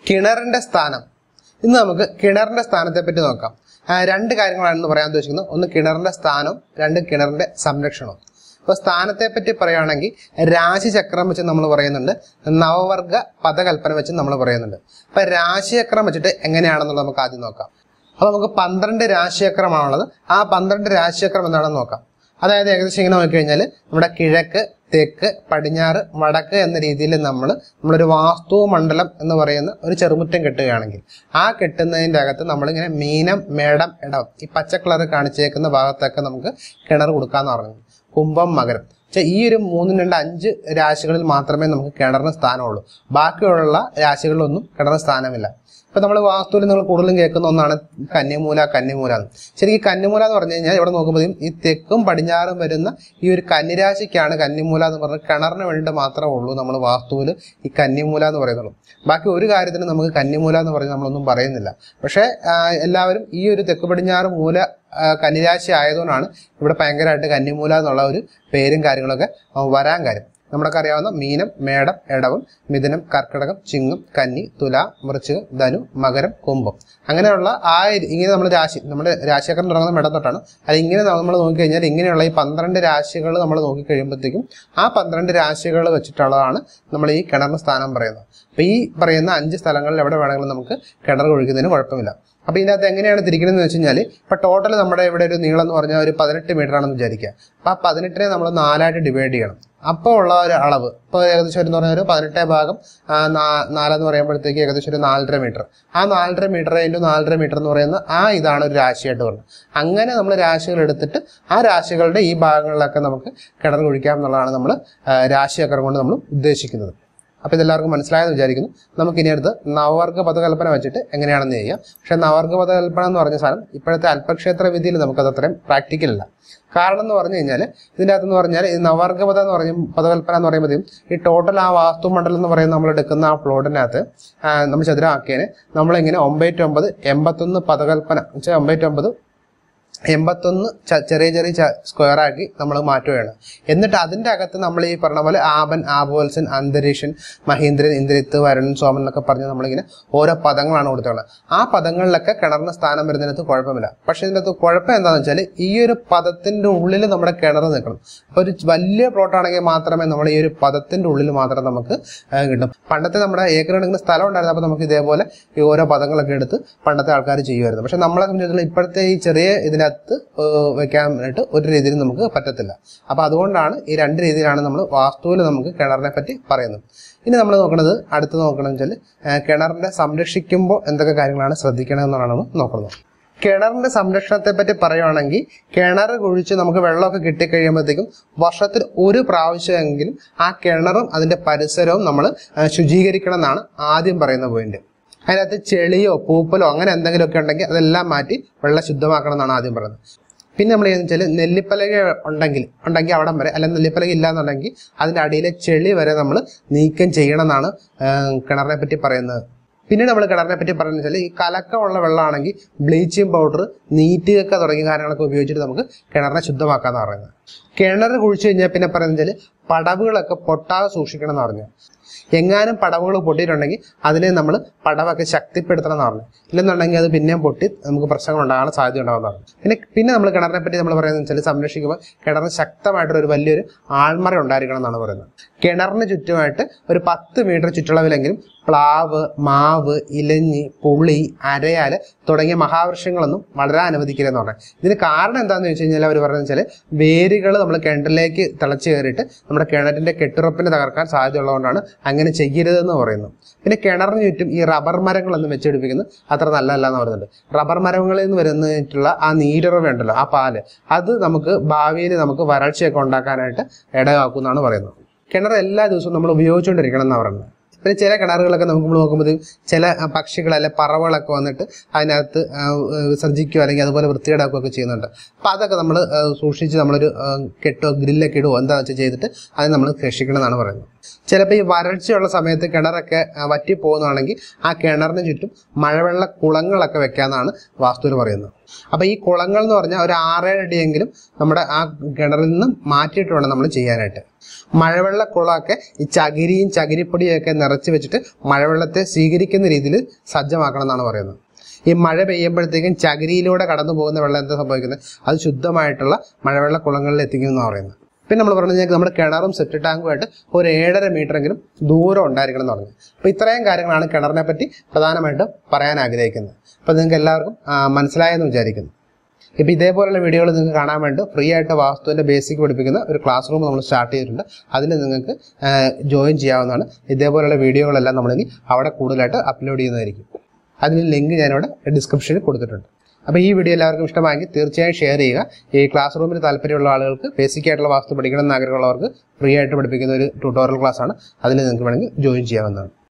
കിണറിന്റെ സ്ഥാനം ഇന്ന് നമുക്ക് കിണറിന്റെ സ്ഥാനത്തെ പറ്റി നോക്കാം ആ, രണ്ട് കാര്യങ്ങളാണെന്ന് പറയാൻ ഉദ്ദേശിക്കുന്നത് ഒന്ന് കിണറിന്റെ സ്ഥാനം രണ്ട് കിണറിന്റെ സംരക്ഷണവും ഇപ്പൊ സ്ഥാനത്തെ പറ്റി പറയുകയാണെങ്കിൽ രാശിചക്രം വെച്ച് നമ്മൾ പറയുന്നുണ്ട് നവവർഗ പദകൽപ്പന വെച്ച് നമ്മൾ പറയുന്നുണ്ട് അപ്പൊ രാശിചക്രം വെച്ചിട്ട് എങ്ങനെയാണെന്നുള്ളത് നമുക്ക് ആദ്യം നോക്കാം അപ്പൊ നമുക്ക് പന്ത്രണ്ട് രാശിചക്രമാണുള്ളത് ആ പന്ത്രണ്ട് രാശിചക്രം എന്താണെന്ന് നോക്കാം അതായത് ഏകദേശം ഇങ്ങനെ നോക്കിക്കഴിഞ്ഞാൽ നമ്മുടെ കിഴക്ക് തെക്ക് പടിഞ്ഞാറ് വടക്ക് എന്ന രീതിയിൽ നമ്മൾ നമ്മളൊരു വാസ്തു മണ്ഡലം എന്ന് പറയുന്ന ഒരു ചെറുമുറ്റം കെട്ടുകയാണെങ്കിൽ ആ കെട്ടുന്നതിൻ്റെ അകത്ത് നമ്മളിങ്ങനെ മീനം മേടം ഇടം ഈ പച്ച കളർ കാണിച്ചേക്കുന്ന ഭാഗത്തൊക്കെ നമുക്ക് കിണർ കൊടുക്കാന്ന് പറഞ്ഞു കുംഭം മകരം പക്ഷേ ഈ ഒരു മൂന്നും രണ്ട് അഞ്ച് രാശികളിൽ മാത്രമേ നമുക്ക് കിണറിന് സ്ഥാനമുള്ളൂ ബാക്കിയുള്ള രാശികളിലൊന്നും കിണറിന് സ്ഥാനമില്ല ഇപ്പൊ നമ്മൾ വാസ്തുവിൽ നിങ്ങൾ കൂടുതലും കേൾക്കുന്ന ഒന്നാണ് കന്നിമൂല കന്നിമൂല എന്ന് ശരിക്കും ഈ കന്നിമൂല എന്ന് പറഞ്ഞു കഴിഞ്ഞാൽ ഇവിടെ നോക്കുമ്പോഴേക്കും ഈ തെക്കും പടിഞ്ഞാറും വരുന്ന ഈ ഒരു കന്നിരാശിക്കാണ് കന്നിമൂല എന്ന് പറഞ്ഞാൽ കിണറിന് വേണ്ടി മാത്രമേ ഉള്ളൂ നമ്മൾ വാസ്തുവിൽ ഈ കന്നിമൂല എന്ന് പറയുന്നുള്ളൂ ബാക്കി ഒരു കാര്യത്തിനും നമുക്ക് കന്നിമൂല എന്ന് പറഞ്ഞ് നമ്മളൊന്നും പറയുന്നില്ല പക്ഷേ ആ, എല്ലാവരും ഈ ഒരു തെക്ക് പടിഞ്ഞാറ് മൂല ആ, കന്നിരാശി ആയതുകൊണ്ടാണ് ഇവിടെ ഭയങ്കരമായിട്ട് കന്നിമൂല എന്നുള്ള ഒരു പേരും കാര്യങ്ങളൊക്കെ ആ, വരാൻ കാര്യം നമ്മളൊക്കെ അറിയാവുന്ന മീനം മേടം എടവം മിഥുനം കർക്കിടകം ചിങ്ങം കന്നി തുല വൃശ്ചികം ധനു മകരം കുംഭം അങ്ങനെയുള്ള ആ ഒരു- ഇങ്ങനെ നമ്മൾ രാശി നമ്മുടെ രാശിചക്രം തുടങ്ങുന്ന മേടം തൊട്ടാണ് അത് ഇങ്ങനെ നമ്മൾ നോക്കിക്കഴിഞ്ഞാൽ ഇങ്ങനെയുള്ള ഈ പന്ത്രണ്ട് രാശികൾ നമ്മൾ നോക്കിക്കഴിയുമ്പോഴത്തേക്കും ആ പന്ത്രണ്ട് രാശികൾ വെച്ചിട്ടുള്ളതാണ് നമ്മൾ ഈ കിണറിന് സ്ഥാനം പറയുന്നത് അപ്പോൾ ഈ പറയുന്ന അഞ്ച് സ്ഥലങ്ങളിൽ എവിടെ വേണമെങ്കിലും നമുക്ക് കിണർ ഒഴിക്കുന്നതിന് കുഴപ്പമില്ല അപ്പോൾ ഇതിനകത്ത് എങ്ങനെയാണ് തിരിക്കണമെന്ന് വെച്ച് കഴിഞ്ഞാൽ ഇപ്പോൾ ടോട്ടൽ നമ്മുടെ ഇവിടെ ഒരു നീളം എന്ന് പറഞ്ഞാൽ ഒരു പതിനെട്ട് മീറ്റർ ആണെന്ന് വിചാരിക്കുക അപ്പോൾ ആ പതിനെട്ടിനെ നമ്മൾ നാലായിട്ട് ഡിവൈഡ് ചെയ്യണം അപ്പോൾ ഉള്ള ഒരു അളവ് ഇപ്പോൾ ഏകദേശം ഒരു എന്ന് പറഞ്ഞാൽ ഒരു പതിനെട്ടേ ഭാഗം ആ, നാ- നാലെന്ന് പറയുമ്പോഴത്തേക്ക് ഏകദേശം ഒരു നാലര മീറ്റർ ആ നാലര മീറ്റർ അതിൻ്റെ നാലര മീറ്റർ എന്ന് പറയുന്ന ആ ഇതാണ് ഒരു രാശിയായിട്ട് പറയുന്നത് അങ്ങനെ നമ്മൾ രാശികൾ എടുത്തിട്ട് ആ രാശികളുടെ ഈ ഭാഗങ്ങളിലൊക്കെ നമുക്ക് കിണർ കുഴിക്കാം എന്നുള്ളതാണ് നമ്മൾ രാശിചക്രം കൊണ്ട് നമ്മൾ ഉദ്ദേശിക്കുന്നത് അപ്പോൾ ഇതെല്ലാവർക്കും മനസ്സിലായെന്ന് വിചാരിക്കുന്നു നമുക്ക് ഇനി അടുത്ത് നവവർഗ പദകൽപ്പന വെച്ചിട്ട് എങ്ങനെയാണെന്ന് ചെയ്യാം പക്ഷേ നവവർഗ പദകൽപ്പന എന്ന് പറഞ്ഞ സാധനം ഇപ്പോഴത്തെ അല്പക്ഷേത്ര വിധിയിൽ നമുക്കത് അത്രയും പ്രാക്ടിക്കൽ അല്ല കാരണം എന്ന് പറഞ്ഞു കഴിഞ്ഞാൽ ഇതിൻ്റെ അകത്തെന്ന് പറഞ്ഞാൽ ഈ നവവർഗ പദം എന്ന് പറഞ്ഞ പദകൽപ്പന എന്ന് പറയുമ്പോഴത്തേക്കും ഈ ടോട്ടൽ ആ വാസ്തു മണ്ഡലം എന്ന് പറയുന്നത് നമ്മൾ എടുക്കുന്ന ആ പ്ലോട്ടിനകത്ത് ആ, നമ്മൾ ചതുരാക്കിയതിന് നമ്മളിങ്ങനെ ഒമ്പത് ഒമ്പത് എൺപത്തൊന്ന് പദകൽപ്പന വെച്ചാൽ ഒമ്പത് ഒമ്പത് എൺപത്തൊന്ന് ച- ചെറിയ ചെറിയ ച- സ്ക്വയർ ആക്കി നമ്മൾ മാറ്റുകയാണ് എന്നിട്ട് അതിൻ്റെ അകത്ത് നമ്മൾ ഈ പറഞ്ഞ പോലെ ആപൻ ആബോത്സൻ അന്തരീക്ഷൻ മഹീന്ദ്രൻ ഇന്ദ്രിത്ത് വരുൺ സോമൻ എന്നൊക്കെ പറഞ്ഞ് നമ്മളിങ്ങനെ ഓരോ പദങ്ങളാണ് കൊടുത്തുള്ളത് ആ പദങ്ങളിലൊക്കെ കിണറിന് സ്ഥാനം വരുന്നതിനകത്ത് കുഴപ്പമില്ല പക്ഷേ ഇതിൻ്റെ അകത്ത് കുഴപ്പം എന്താണെന്ന് വെച്ചാൽ ഈ ഒരു പദത്തിൻ്റെ ഉള്ളിൽ നമ്മുടെ കിണർ നിൽക്കണം അപ്പോൾ ഒരു വലിയ പ്ലോട്ടാണെങ്കിൽ മാത്രമേ നമ്മൾ ഈ ഒരു പദത്തിൻ്റെ ഉള്ളിൽ മാത്രം നമുക്ക് ആ, കിട്ടും പണ്ടത്തെ നമ്മുടെ ഏക്കർ കണക്കിന് സ്ഥലം ഉണ്ടായിരുന്നു അപ്പോൾ നമുക്ക് ഇതേപോലെ ഈ ഓരോ പദങ്ങളൊക്കെ എടുത്ത് പണ്ടത്തെ ആൾക്കാർ ചെയ്യുമായിരുന്നു പക്ഷെ നമ്മളെ സംബന്ധിച്ചിടത്തോളം ഇപ്പോഴത്തെ ഈ ചെറിയ ഇതിനകത്ത് ഏഹ്, വെക്കാനായിട്ട് ഒരു രീതിയിൽ നമുക്ക് പറ്റത്തില്ല അപ്പോൾ അതുകൊണ്ടാണ് ഈ രണ്ട് രീതിയിലാണ് നമ്മൾ വാസ്തുവിൽ നമുക്ക് കിണറിനെ പറ്റി പറയുന്നത് ഇനി നമ്മൾ നോക്കുന്നത് അടുത്ത് നോക്കണമെന്ന് വെച്ചാൽ ഏഹ്, കിണറിനെ സംരക്ഷിക്കുമ്പോൾ എന്തൊക്കെ കാര്യങ്ങളാണ് ശ്രദ്ധിക്കണമെന്നാണ് നമ്മൾ നോക്കുന്നത് കിണറിന്റെ സംരക്ഷണത്തെ പറ്റി പറയുവാണെങ്കിൽ കിണർ കുഴിച്ച് നമുക്ക് വെള്ളമൊക്കെ കിട്ടിക്കഴിയുമ്പോഴത്തേക്കും വർഷത്തിൽ ഒരു പ്രാവശ്യമെങ്കിലും ആ കിണറും അതിന്റെ പരിസരവും നമ്മൾ ശുചീകരിക്കണം എന്നാണ് ആദ്യം പറയുന്ന പോയിന്റ് അതിനകത്ത് ചെളിയോ പൂപ്പലോ അങ്ങനെ എന്തെങ്കിലുമൊക്കെ ഉണ്ടെങ്കിൽ അതെല്ലാം മാറ്റി വെള്ളം ശുദ്ധമാക്കണം എന്നാണ് ആദ്യം പറയുന്നത് പിന്നെ നമ്മൾ ചെയ്യുന്നത് വെച്ചാൽ നെല്ലിപ്പലക ഉണ്ടെങ്കിൽ ഉണ്ടെങ്കിൽ അവിടം വരെ അല്ലെങ്കിൽ നെല്ലിപ്പലക ഇല്ലാന്നുണ്ടെങ്കിൽ അതിൻ്റെ അടിയിലെ ചെളി വരെ നമ്മൾ നീക്കം ചെയ്യണം എന്നാണ് കിണറിനെ പറ്റി പറയുന്നത് പിന്നീട് നമ്മൾ കിണറിനെ പറ്റി പറയുന്നത് വെച്ചാൽ ഈ കലക്കമുള്ള വെള്ളമാണെങ്കിൽ ബ്ലീച്ചിങ് പൗഡർ നീറ്റുകയൊക്കെ തുടങ്ങിയ കാര്യങ്ങളൊക്കെ ഉപയോഗിച്ചിട്ട് നമുക്ക് കിണറിനെ ശുദ്ധമാക്കാന്ന് പറയുന്നത് കിണർ കുഴിച്ചു കഴിഞ്ഞാൽ പിന്നെ പറയുന്നത് വെച്ചാൽ പടവുകളൊക്കെ പൊട്ടാതെ സൂക്ഷിക്കണം എന്ന് പറഞ്ഞു എങ്ങാനും പടവുകൾ പൊട്ടിയിട്ടുണ്ടെങ്കിൽ അതിനെ നമ്മൾ പടവൊക്കെ ശക്തിപ്പെടുത്തണം എന്ന് പറഞ്ഞു ഇല്ലെന്നുണ്ടെങ്കിൽ അത് പിന്നെയും പൊട്ടി നമുക്ക് പ്രശ്നങ്ങൾ ഉണ്ടാകാൻ സാധ്യത ഉണ്ടാകുമെന്ന് പറഞ്ഞു പിന്നെ പിന്നെ നമ്മൾ കിണറിനെ പറ്റി നമ്മൾ പറയുന്നത് വെച്ചാൽ സംരക്ഷിക്കുമ്പോൾ കിണറിന് ശക്തമായിട്ടൊരു ഒരു വലിയൊരു ആൾമറ ഉണ്ടായിരിക്കണം എന്നാണ് പറയുന്നത് കിണറിന് ചുറ്റുമായിട്ട് ഒരു പത്ത് മീറ്റർ ചുറ്റളവിലെങ്കിലും പ്ലാവ് മാവ് ഇലഞ്ഞി പുളി അരയാല് തുടങ്ങിയ മഹാവൃക്ഷങ്ങളൊന്നും വളരാൻ അനുവദിക്കരുതെന്ന് പറഞ്ഞു ഇതിന് കാരണം എന്താണെന്ന് വെച്ച് കഴിഞ്ഞാൽ അവർ പറയുന്നത് വെച്ചാൽ വേരുകൾ നമ്മൾ കിണറിലേക്ക് തിളച്ച് കയറിയിട്ട് നമ്മുടെ കിണറ്റിന്റെ കെട്ടുറപ്പിനെ തകർക്കാൻ സാധ്യതയുള്ളതുകൊണ്ടാണ് അങ്ങനെ ചെയ്യരുതെന്ന് പറയുന്നു പിന്നെ കിണറിന് ചുറ്റും ഈ റബ്ബർ മരങ്ങളൊന്നും വെച്ചെടുപ്പിക്കുന്നത് അത്ര നല്ലതല്ല എന്ന് പറയുന്നുണ്ട് റബ്ബർ മരങ്ങളിൽ നിന്ന് വരുന്നിട്ടുള്ള ആ നീരുറവ ഉണ്ടല്ലോ ആ പാല് അത് നമുക്ക് ഭാവിയിൽ നമുക്ക് വരൾച്ചയൊക്കെ ഉണ്ടാക്കാനായിട്ട് ഇടയാക്കുമെന്നാണ് പറയുന്നത് കിണർ എല്ലാ ദിവസവും നമ്മൾ ഉപയോഗിച്ചുകൊണ്ടിരിക്കണം എന്നാണ് പറയുന്നത് പിന്നെ ചില കിണറുകളൊക്കെ നമുക്ക് നമ്മൾ നോക്കുമ്പോൾ ചില ആ, പക്ഷികൾ അല്ലെ പറവകളൊക്കെ വന്നിട്ട് അതിനകത്ത് ആ, ആ, വിസർജിക്കുകയോ അല്ലെങ്കിൽ അതുപോലെ വൃത്തികേടാക്കുകയൊക്കെ ചെയ്യുന്നുണ്ട് അപ്പോൾ അതൊക്കെ നമ്മൾ സൂക്ഷിച്ച് നമ്മളൊരു ആ, കെട്ടോ ഗ്രില്ലൊക്കെ ഇടുവോ എന്താണെന്ന് വെച്ചാൽ ചെയ്തിട്ട് അത് നമ്മൾ രക്ഷിക്കണം എന്നാണ് പറയുന്നത് ചിലപ്പോൾ ഈ വരൾച്ചയുള്ള സമയത്ത് കിണറൊക്കെ ആ, വറ്റി പോകുന്നതാണെങ്കിൽ ആ കിണറിന് ചുറ്റും മഴവെള്ള കുളങ്ങളൊക്കെ വെക്കാമെന്നാണ് വാസ്തുവിൽ പറയുന്നത് അപ്പോൾ ഈ കുളങ്ങൾ എന്ന് പറഞ്ഞാൽ ഒരു ആറേഴ് അടിയെങ്കിലും നമ്മുടെ ആ കിണറിൽ നിന്നും മാറ്റിയിട്ട് വേണം നമ്മൾ ചെയ്യാനായിട്ട് മഴവെള്ള കുളമൊക്കെ ഈ ചകിരിയും ചകിരിപ്പൊടിയും ഒക്കെ നിറച്ച് വെച്ചിട്ട് മഴവെള്ളത്തെ സ്വീകരിക്കുന്ന രീതിയിൽ സജ്ജമാക്കണം എന്നാണ് പറയുന്നത് ഈ മഴ പെയ്യുമ്പോഴത്തേക്കും ചകിരിയിലൂടെ കടന്നു പോകുന്ന വെള്ളം എന്താ സംഭവിക്കുന്നത് അത് ശുദ്ധമായിട്ടുള്ള മഴവെള്ള കുളങ്ങളിൽ എത്തിക്കുമെന്നാണ് പറയുന്നത് പിന്നെ നമ്മൾ പറഞ്ഞു കഴിഞ്ഞാൽ നമ്മുടെ കിണറും സെപ്റ്റ് ടാങ്കുമായിട്ട് ഒരു ഏഴര മീറ്ററെങ്കിലും ദൂരം ഉണ്ടായിരിക്കണം എന്ന് പറഞ്ഞു അപ്പോൾ ഇത്രയും കാര്യങ്ങളാണ് കിണറിനെ പറ്റി പ്രധാനമായിട്ടും പറയാൻ ആഗ്രഹിക്കുന്നത് അപ്പോൾ നിങ്ങൾക്ക് എല്ലാവർക്കും ആ, മനസ്സിലായെന്ന് വിചാരിക്കുന്നു ഇപ്പോൾ ഇതേപോലുള്ള വീഡിയോകൾ നിങ്ങൾക്ക് കാണാൻ വേണ്ടി ഫ്രീ ആയിട്ട് വാസ്തുവിൻ്റെ ബേസിക് പഠിപ്പിക്കുന്ന ഒരു ക്ലാസ് റൂം നമ്മൾ സ്റ്റാർട്ട് ചെയ്തിട്ടുണ്ട് അതിൽ നിങ്ങൾക്ക് ജോയിൻ ചെയ്യാവുന്നതാണ് ഇതേപോലുള്ള വീഡിയോകളെല്ലാം നമ്മളിനി അവിടെ കൂടുതലായിട്ട് അപ്ലോഡ് ചെയ്യുന്നതായിരിക്കും അതിന് ലിങ്ക് ഞാനിവിടെ ഡിസ്ക്രിപ്ഷനിൽ കൊടുത്തിട്ടുണ്ട് അപ്പോൾ ഈ വീഡിയോ എല്ലാവർക്കും ഇഷ്ടമായെങ്കിൽ തീർച്ചയായും ഷെയർ ചെയ്യുക ഈ ക്ലാസ് റൂമിൽ താല്പര്യമുള്ള ആളുകൾക്ക് ബേസിക് ആയിട്ടുള്ള വാസ്തു പഠിക്കണം എന്ന് ആഗ്രഹമുള്ളവർക്ക് ഫ്രീ ആയിട്ട് പഠിപ്പിക്കുന്ന ഒരു ട്യൂട്ടോറിയൽ ക്ലാസ് ആണ് അതിൽ നിങ്ങൾക്ക് വേണമെങ്കിൽ ജോയിൻ ചെയ്യാവുന്നതാണ്